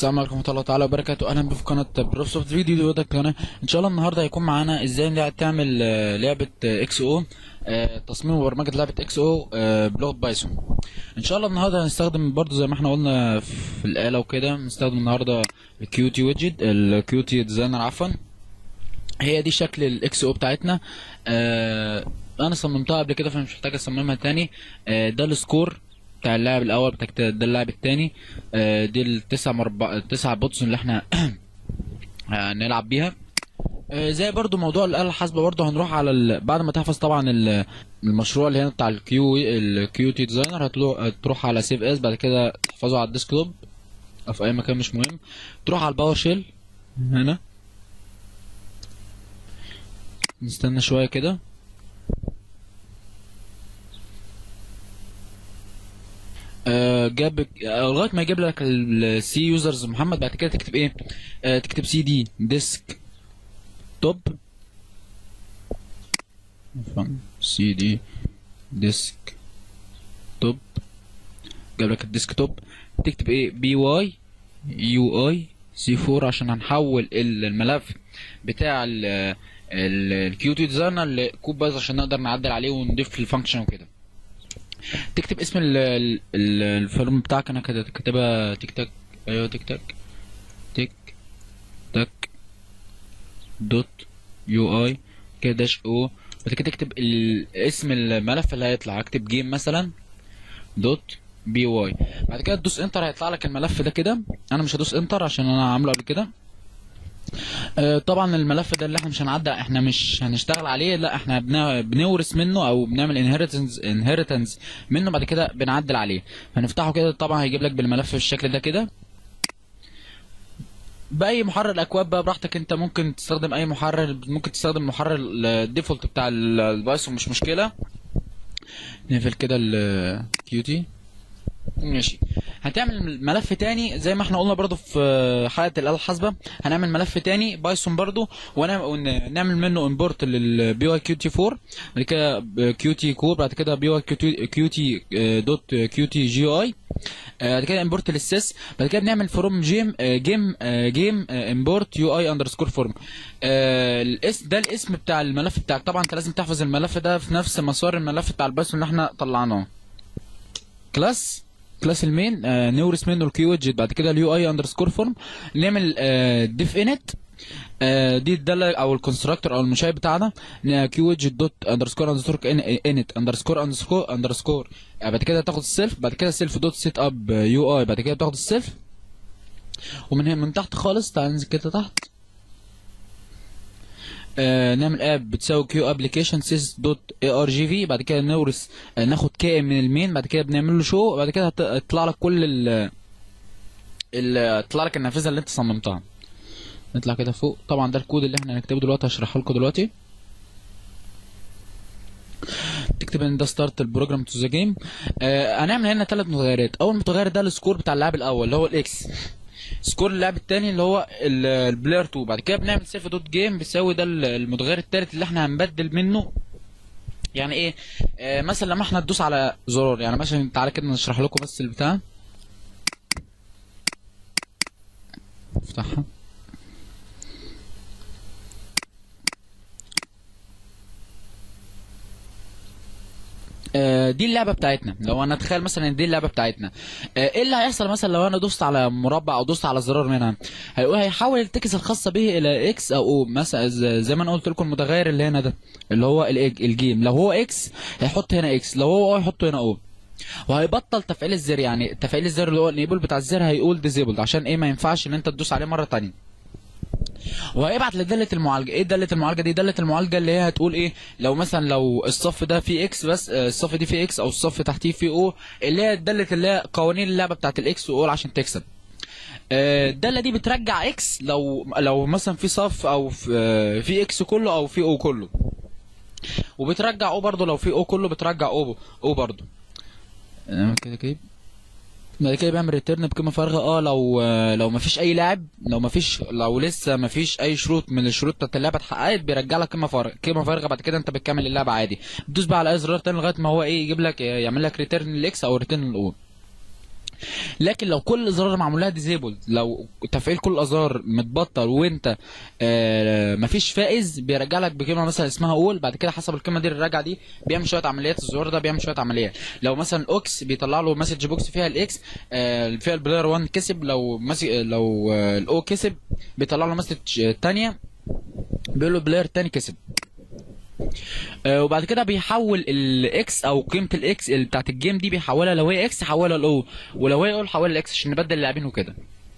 السلام عليكم ورحمه الله تعالى وبركاته اهلا بكم في قناه بروف سوفت فيديو دي قناه ان شاء الله النهارده هيكون معانا ازاي نلع- تعمل آه، لعبه اكس او تصميم وبرمجه لعبه اكس او بلغه بايثون ان شاء الله النهارده هنستخدم برضو زي ما احنا قلنا في الاله وكده نستخدم النهارده الكيوتي ويدجت الكيوتي ديزاينر عفوا هي دي شكل الاكس او بتاعتنا آه انا صممتها قبل كده فمش محتاج اصممها تاني آه ده السكور بتاع اللاعب الاول بتاع ده اللاعب التاني آه دي التسع مربع التسع بوتس اللي احنا هنلعب بيها آه زي برضو موضوع الاله الحاسبه برضو هنروح على ال... بعد ما تحفظ طبعا ال- المشروع اللي هنا بتاع الكيو الكيو تي ديزاينر هتروح على سيف اس بعد كده تحفظه على الديسكتوب او في اي مكان مش مهم تروح على الباور شيل هنا نستنى شويه كده آه، جاب آه، لغايه ما يجيب لك السي يوزرز محمد بعد كده تكتب ايه آه، تكتب سي دي ديسك توب سي دي ديسك توب جاب لك الديسك توب تكتب ايه بي واي يو اي سي 4 عشان هنحول الملف بتاع الكيوتي ديزاينر لكود بايظ عشان نقدر نعدل عليه ونضيف الفانكشن وكده تكتب اسم ال- ال- ال- الفيلم بتاعك انا كده كاتبها تيك تاك ايوه تيك تاك تيك تاك دوت يو اي كده داش او بعد كده تكتب ال- اسم الملف اللي هيطلع اكتب جيم مثلا دوت بي واي بعد كده تدوس انتر هيطلع لك الملف ده كده انا مش هدوس انتر عشان انا عامله قبل كده آه، طبعا الملف ده اللي احنا مش هنعدى احنا مش هنشتغل عليه لا احنا بن- بنورث منه او بنعمل انهيرتنس انهيرتنس منه بعد كده بنعدل عليه هنفتحه كده طبعا هيجيب لك بالملف بالشكل ده كده باي محرر اكواد بقى براحتك انت ممكن تستخدم اي محرر ممكن تستخدم محرر الديفولت بتاع ال- البايثون مش مشكله نقفل كده الكيوتي ماشي هتعمل ملف تاني زي ما احنا قلنا برضو في حلقه الاله الحاسبه هنعمل ملف تاني بايثون برضو ونعمل ونعمل منه امبورت للبي واي كيو تي 4 بعد كده كيو تي كور بعد كده بي واي كيو تي دوت كيو تي جي اي بعد كده امبورت للسيس بعد كده بنعمل فروم جيم جيم جيم امبورت يو اي اندرسكور فورم الاسم ده الاسم بتاع الملف بتاعك طبعا انت لازم تحفظ الملف ده في نفس مسار الملف بتاع البايثون اللي احنا طلعناه كلاس كلاس المين آه نورث منه الكيو ويدجت بعد كده اليو اي اندرسكور فورم نعمل آه ديف انت آه دي الداله او الكونستراكتور او المشاي بتاعنا كيو ويدجت دوت اندرسكور اندرسكور انت اندرسكور اندرسكور اندرسكور بعد كده تاخد السيلف بعد كده سيلف دوت سيت اب يو اي بعد كده بتاخد السيلف ومن هنا من تحت خالص تعال ننزل كده تحت آه نعمل اب بتساوي كيو ابلكيشن سيس دوت اي ار جي في بعد كده نورث آه ناخد كائن من المين بعد كده بنعمل له شو بعد كده هت- هتطلع لك كل ال ال تطلع لك النافذه اللي انت صممتها نطلع كده فوق طبعا ده الكود اللي احنا هنكتبه دلوقتي هشرحه لكم دلوقتي تكتب ان ده ستارت البروجرام تو ذا جيم هنعمل هنا ثلاث متغيرات اول متغير ده السكور بتاع اللاعب الاول اللي هو الاكس سكور اللاعب الثاني اللي هو ال- البلاير 2 بعد كده بنعمل سيلف دوت جيم بيساوي ده ال- المتغير الثالث اللي احنا هنبدل منه يعني ايه آه مثلا لما احنا ندوس على زرار يعني مثلا تعالى كده نشرح لكم بس البتاع افتحها آه، دي اللعبه بتاعتنا لو انا اتخيل مثلا ان دي اللعبه بتاعتنا آه، ايه اللي هيحصل مثلا لو انا دوست على مربع او دوست على زرار منها هيقول هيحول التكس الخاصه به الى اكس او او مثلا ز- زي ما انا قلت لكم المتغير اللي هنا ده اللي هو الإج- الجيم لو هو اكس هيحط هنا اكس لو هو او هيحط هنا او وهيبطل تفعيل الزر يعني تفعيل الزر اللي هو الانيبل بتاع الزر هيقول ديزيبلد عشان ايه ما ينفعش ان انت تدوس عليه مره تانية وهيبعت لداله المعالجه ايه داله المعالجه دي داله المعالجه اللي هي هتقول ايه لو مثلا لو الصف ده فيه اكس بس آه، الصف دي فيه اكس او الصف تحتيه فيه او اللي هي داله اللي هي قوانين اللعبه بتاعت الاكس واو عشان تكسب آه، الداله دي بترجع اكس لو لو مثلا في صف او في آه، في اكس كله او في او كله وبترجع او برضه لو في او كله بترجع او او برضه آه، كده كده بعد كده بيعمل ريتيرن بقيمه فارغه اه لو لو ما فيش اي لاعب لو ما فيش لو لسه ما فيش اي شروط من الشروط بتاعت اللعبه اتحققت بيرجع لك قيمه فارغه قيمه فارغه بعد كده انت بتكمل اللعبه عادي بتدوس بقى على اي زرار تاني لغايه ما هو ايه يجيب لك يعمل لك ريتيرن الاكس او ريتيرن الاو لكن لو كل الازرار معمول لها ديزيبل لو تفعيل كل الازرار متبطل وانت آه مفيش فائز بيرجع لك بكلمه مثلا اسمها اول بعد كده حسب القيمه دي الراجعه دي بيعمل شويه عمليات الزرار ده بيعمل شويه عمليات لو مثلا اوكس بيطلع له مسج بوكس فيها الاكس آه فيها البلاير 1 كسب لو مسي لو آه الاو كسب بيطلع له مسج تانية بيقول له بلاير تاني كسب آه، وبعد كده بيحول الاكس او قيمه الاكس اللي بتاعت الجيم دي بيحولها لو هي اكس يحولها لاو ولو هي او يحولها لاكس عشان نبدل اللاعبين وكده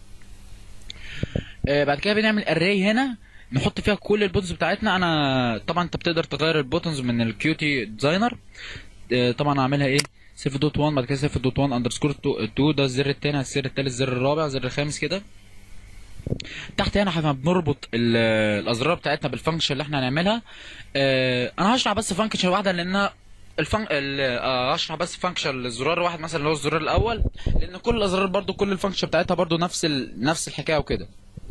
آه، بعد كده بنعمل اري هنا نحط فيها كل البوتنز بتاعتنا انا طبعا انت بتقدر تغير البوتنز من الكيوتي ديزاينر آه، طبعا اعملها ايه سيف دوت 1 بعد كده سيف دوت 1 اندرسكور 2 ده الزر التاني الزر التالت الزر الرابع الزر الخامس كده تحت هنا احنا بنربط ال- الازرار بتاعتنا بالفانكشن اللي احنا هنعملها اه انا هشرح بس فانكشن واحده لانها الفن... ال... آه، هشرح بس فانكشن للزرار واحد مثلا اللي هو الزرار الاول لان كل الازرار برضو كل الفانكشن بتاعتها برضو نفس ال... نفس الحكايه وكده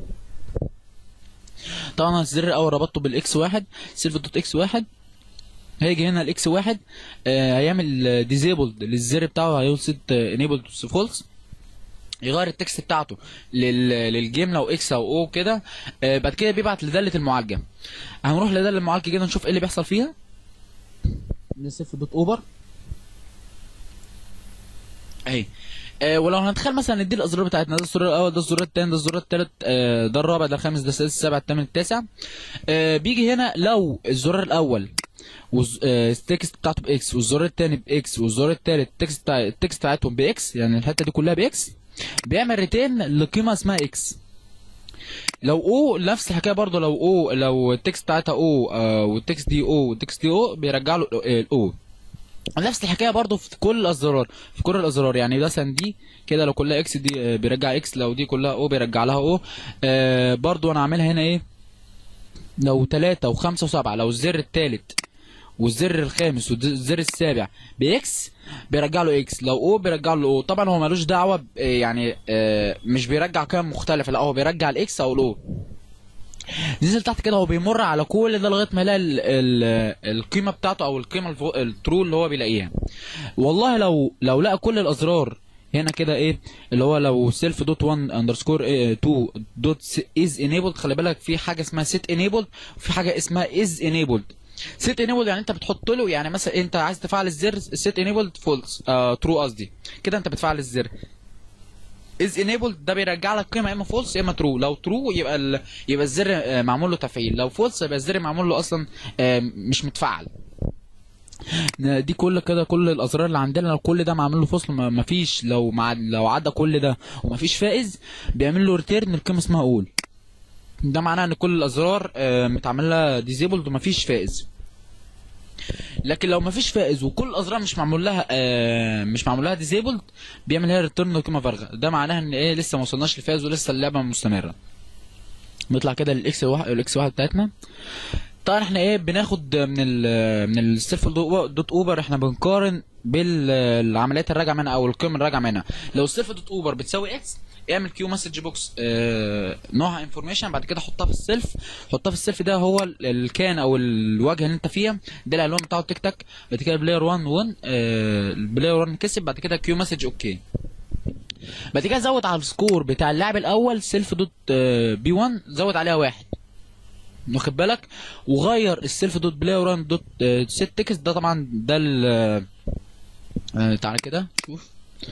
طبعا الزر الاول ربطته بالاكس واحد سيلف دوت اكس واحد هيجي هنا الاكس واحد آه هيعمل ديزيبلد للزر بتاعه هيقول سيت انيبل تو فولس يغير التكست بتاعته لل... للجيم لو اكس او او كده آه بعد كده بيبعت لداله المعالجه هنروح لداله المعالجه كده نشوف ايه اللي بيحصل فيها نسيف دوت اوفر اهي آه ولو هنتخيل مثلا ندي الازرار بتاعتنا ده الزرار الاول ده الزرار الثاني ده الزرار الثالث آه ده الرابع ده الخامس ده السادس السابع الثامن التاسع آه بيجي هنا لو الزرار الاول والز- آه، التكست بتاعته باكس والزرار الثاني باكس والزرار الثالث التكست بتاع التكست بتاعتهم باكس يعني الحته دي كلها باكس بيعمل ريتين لقيمه اسمها اكس لو او نفس الحكايه برضو لو او لو التكست بتاعتها او آه والتكست دي او والتكست دي او بيرجع له الاو نفس الحكايه برضو في كل الازرار في كل الازرار يعني مثلا دي كده لو كلها اكس دي آه، بيرجع اكس لو دي كلها او بيرجع لها او آه برضو انا عاملها هنا ايه لو تلاتة وخمسة وسبعة لو الزر التالت والزر الخامس والزر السابع باكس بيرجع له اكس لو او بيرجع له او طبعا هو ملوش دعوه ب- يعني آه، مش بيرجع قيم مختلفه لا هو بيرجع الاكس او الاو نزل تحت كده هو بيمر على كل ده لغايه ما يلاقي ال- ال- القيمه بتاعته او القيمه الفو- الترو اللي هو بيلاقيها والله لو لو لقى كل الازرار هنا كده ايه اللي هو لو سيلف دوت 1 اندرسكور 2 دوت از انيبلد خلي بالك في حاجه اسمها سيت انيبلد وفي حاجه اسمها از انيبلد سيت انيبلد يعني انت بتحط له يعني مثلا انت عايز تفعل الزر سيت انيبلد فولس ترو قصدي كده انت بتفعل الزر از انيبلد ده بيرجع لك قيمه يا اما فولس يا اما ترو لو ترو يبقى ال... يبقى الزر آه، معمول له تفعيل لو فولس يبقى الزر معمول له اصلا آه، مش متفعل دي كل كده كل الازرار اللي عندنا لو كل ده معمول له فصل ما- مفيش لو مع لو عدى كل ده ومفيش فائز بيعمل له ريتيرن القيمه اسمها اول ده معناه ان كل الازرار آه، متعمل لها ديزيبلد ومفيش فائز لكن لو مفيش فائز وكل الازرار مش معمول لها آه مش معمول لها ديزيبلد بيعمل هي ريتيرن قيمه فارغه ده معناها ان ايه لسه ما وصلناش لفائز ولسه اللعبه مستمره نطلع كده للاكس واحد الاكس واحد بتاعتنا طبعا احنا ايه بناخد من ال من السيلف دوت اوبر احنا بنقارن بالعمليات الراجعه منها او القيم الراجعه منها لو السيلف دوت اوبر بتساوي اكس اعمل كيو مسج بوكس اه نوعها انفورميشن بعد كده حطها في السيلف حطها في السيلف ده هو ال- الكان او الواجهه اللي انت فيها ده العنوان بتاعه تيك تاك بعد كده بلاير 1 1 اه البلاير 1 كسب بعد كده كيو مسج اوكي بعد كده زود على السكور بتاع اللاعب الاول سيلف دوت اه بي 1 زود عليها واحد واخد بالك وغير السيلف دوت بلاي وران دوت آه، سيت تكست ده طبعا ده ال آه، تعالى كده شوف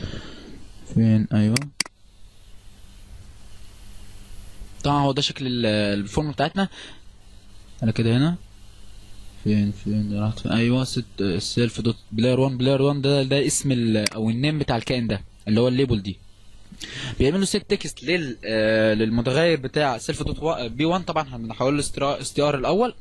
فين ايوه طبعا هو ده شكل ال- الفورم بتاعتنا انا كده هنا فين فين راحت فين ايوه ست السيلف دوت بلاير 1 بلاير 1 ده ده اسم ال او النيم بتاع الكائن ده اللي هو الليبل دي بيعملوا سيت تكست لل آه للمتغير بتاع سيلف دوت بي 1 طبعا احنا بنحول له استيار الاول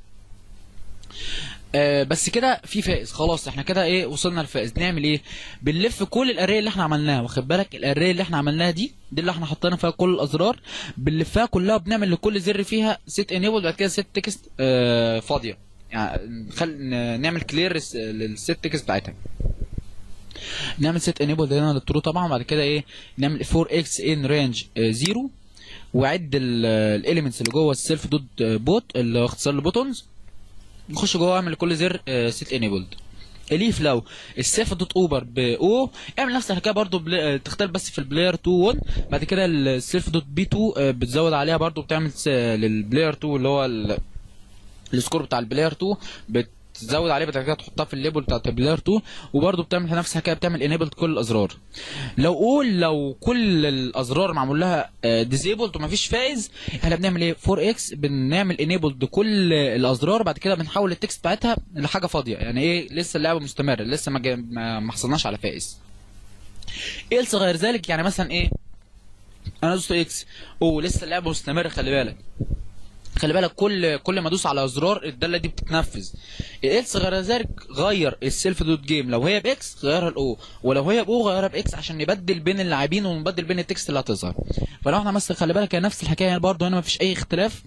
آه بس كده في فائز خلاص احنا كده ايه وصلنا للفائز نعمل ايه بنلف كل الاري اللي احنا عملناها واخد بالك الاري اللي احنا عملناها دي دي اللي احنا حطينا فيها كل الازرار بنلفها كلها بنعمل لكل زر فيها سيت انيبل بعد كده سيت تكست آه فاضيه يعني نخل... ن- نعمل كلير للسيت تكست بتاعتها نعمل سيت انيبل هنا للترو طبعا بعد كده ايه نعمل 4 اكس ان رينج 0 وعد الاليمنتس اللي جوه السيلف دوت بوت اللي هو اختصار البوتونز نخش جوه اعمل لكل زر سيت انيبلد اليف لو السيف دوت اوبر باو اعمل نفس الحكايه برضو بل... تختلف بس في البلاير 2 1 بعد كده السيلف دوت بي 2 آه، بتزود عليها برضو بتعمل س... للبلاير 2 اللي هو ال... السكور بتاع البلاير 2 بتزود عليه بعد كده تحطها في الليبل بتاعت البلاير 2 وبرضه بتعمل نفس الحكايه بتعمل انيبل كل الازرار لو قول لو كل الازرار معمول لها ديزيبلد ومفيش فايز احنا بنعمل ايه 4 اكس بنعمل انيبلد كل الازرار بعد كده بنحول التكست بتاعتها لحاجه فاضيه يعني ايه لسه اللعبه مستمره لسه ما جا- ما ما حصلناش على فائز ايلس غير ذلك يعني مثلا ايه انا دوست اكس اوه لسه اللعبه مستمره خلي بالك خلي بالك كل كل ما ادوس على زرار الداله دي بتتنفذ الاكس غير ذلك غير السيلف دوت جيم لو هي باكس غيرها الاو ولو هي باو غيرها باكس عشان نبدل بين اللاعبين ونبدل بين التكست اللي هتظهر فلو احنا مثلا خلي بالك هي نفس الحكايه يعني برضه هنا مفيش اي اختلاف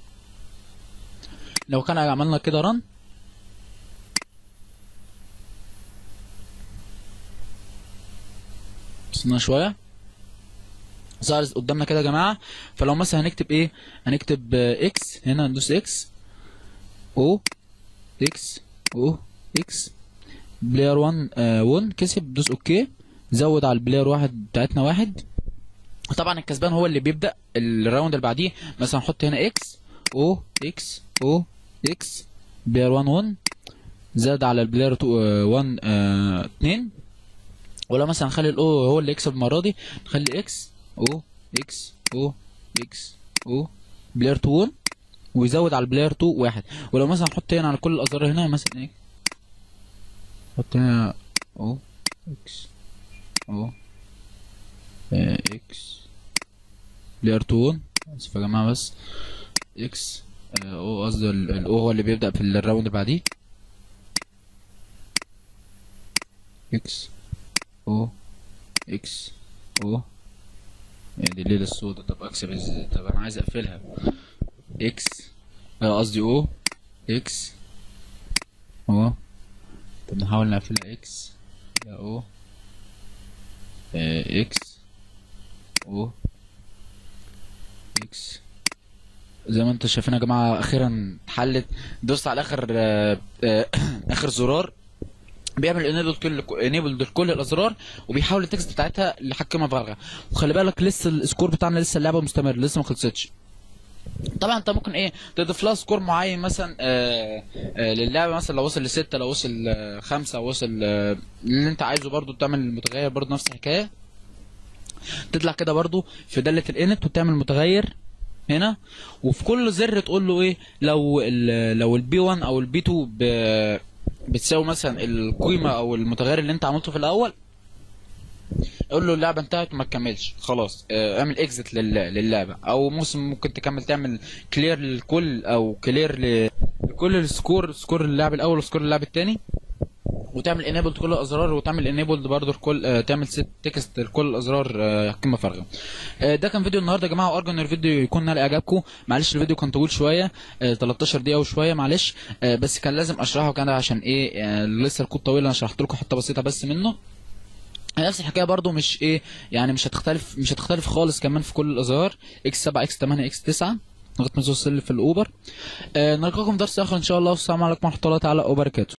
لو كان عملنا كده رن استنى شويه ظهر قدامنا كده يا جماعه فلو مثلا هنكتب ايه هنكتب آه، اكس هنا ندوس اكس او اكس او اكس بلاير 1 آه 1 كسب دوس اوكي زود على البلاير واحد بتاعتنا واحد وطبعا الكسبان هو اللي بيبدا الراوند اللي بعديه مثلا نحط هنا اكس او اكس او اكس بلاير 1 1 زاد على البلاير 2 آه، 1 آه 2 ولو مثلا نخلي الاو هو اللي يكسب المره دي نخلي اكس او اكس او اكس او بلاير 2 1 ويزود على البلاير 2 واحد ولو مثلا نحط هنا على كل الازرار هنا مثلا ايه نحط هنا او اكس او آه، اكس بلاير 2 1 اسف يا جماعه بس اكس آه، او قصدي ال- الاو هو اللي بيبدأ في الراوند اللي بعديه اكس او اكس او يعني دي الليلة السوداء طب اكسب ازاي طب انا عايز اقفلها اكس آه، قصدي او اكس او طب نحاول نقفلها اكس لا او آه، اكس او اكس زي ما انتم شايفين يا جماعه اخيرا اتحلت دوست على اخر آه، آه، اخر زرار بيعمل انيبل كل انيبل لكل الازرار وبيحول التكست بتاعتها لحكمه فارغه وخلي بالك لسه السكور بتاعنا لسه اللعبه مستمر لسه ما خلصتش طبعا انت ممكن ايه تضيف لها سكور معين مثلا آه آه للعبه مثلا لو وصل لستة لو وصل آه خمسة لو وصل آه اللي انت عايزه برضو تعمل المتغير برضو نفس الحكايه تطلع كده برضو في داله الانت وتعمل متغير هنا وفي كل زر تقول له ايه لو ال لو البي 1 او البي 2 ب بتساوي مثلا القيمه او المتغير اللي انت عملته في الاول قول له اللعبه انتهت وما تكملش خلاص اه، اعمل اكزit للعبه او موسم ممكن تكمل تعمل كلير للكل او كلير لكل السكور سكور اللاعب الاول وسكور اللاعب الثاني وتعمل انيبل كل الازرار وتعمل انيبل برضه لكل آه، تعمل ست تكست لكل الازرار آه، قيمه فارغه آه، ده كان فيديو النهارده يا جماعه وارجو ان الفيديو يكون نال اعجابكم معلش الفيديو كان طويل شويه آه، 13 دقيقه وشويه معلش آه، بس كان لازم اشرحه كده عشان ايه آه، لسه الكود طويل انا شرحت لكم حته بسيطه بس منه نفس الحكايه برضو مش ايه يعني مش هتختلف مش هتختلف خالص كمان في كل الازهار اكس 7 اكس 8 اكس 9 لغايه ما توصل في الاوبر آه نلقاكم في درس اخر ان شاء الله والسلام عليكم ورحمه الله تعالى وبركاته